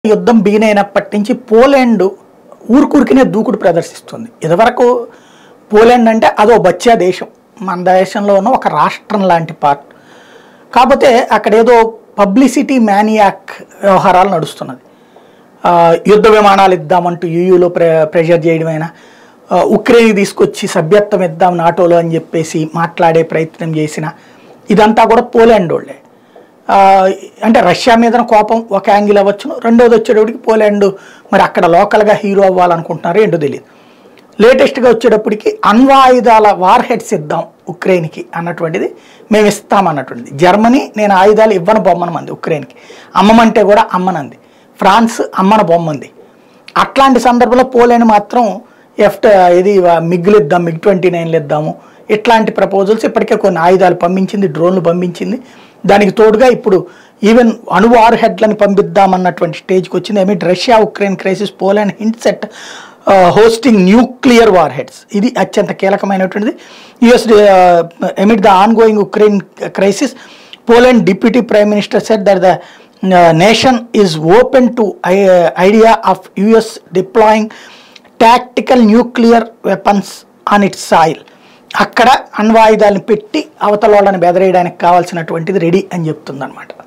యుద్ధం బిగిన్ అయినప్పటి నుంచి పోలాండ్ ఊరుకూరికినే దూకుడు ప్రదర్శిస్తుంది ఇదివరకు పోలాండ్ అంటే అదో బచ్చా దేశం మన దేశంలో ఉన్న ఒక రాష్ట్రం లాంటి పార్ట్ కాకపోతే అక్కడ ఏదో పబ్లిసిటీ మ్యానియాక్ వ్యవహారాలు నడుస్తున్నది ఆ, యుద్ధ విమానాలు ఇద్దామంటూ యూయూలో ప్రె ప్రెషర్ చేయడమైనా ఆ, ఉక్రెయిన్ తీసుకొచ్చి సభ్యత్వం ఇద్దాం నాటోలో అని చెప్పేసి మాట్లాడే ప్రయత్నం చేసిన ఇదంతా కూడా పోలాండ్ వాళ్ళే ఆ, అంటే రష్యా మీద కోపం ఒక యాంగిల్ అవ్వచ్చును రెండోది వచ్చేటప్పటికి పోలాండ్ మరి అక్కడ లోకల్గా హీరో అవ్వాలనుకుంటున్నారు ఏంటో తెలియదు లేటెస్ట్గా వచ్చేటప్పటికి అణ్వాయుధాల వార్ హెడ్స్ ఇద్దాం ఉక్రెయిన్కి అన్నటువంటిది మేము ఇస్తాం అన్నటువంటిది జర్మనీ నేను ఆయుధాలు ఇవ్వను బొమ్మనమంది ఉక్రెయిన్కి అమ్మమంటే కూడా అమ్మనంది ఫ్రాన్స్ అమ్మన బొమ్మంది అట్లాంటి సందర్భంలో పోలాండ్ మాత్రం ఎఫ్ట్ ఇది మిగ్గులు ఇద్దాం మిగ్ ట్వంటీ నైన్లు ఇద్దాము ఇట్లాంటి ప్రపోజల్స్ ఇప్పటికే కొన్ని ఆయుధాలు పంపించింది డ్రోన్లు పంపించింది దానికి తోడుగా ఇప్పుడు ఈవెన్ అణు వార్ హెడ్లను పంపిద్దామన్నటువంటి స్టేజ్కి వచ్చింది amid Russia Ukraine crisis Poland hints at hosting nuclear warheads ఇది అత్యంత కీలకమైనటువంటిది US amid the ongoing Ukraine crisis Poland deputy prime minister said that the nation is open to idea of US deploying tactical nuclear weapons on its soil అక్కడ అణ్వాయుధాలను పెట్టి అవతల వాళ్ళని బెదరేయడానికి కావాల్సినటువంటిది ready అని చెప్తుంది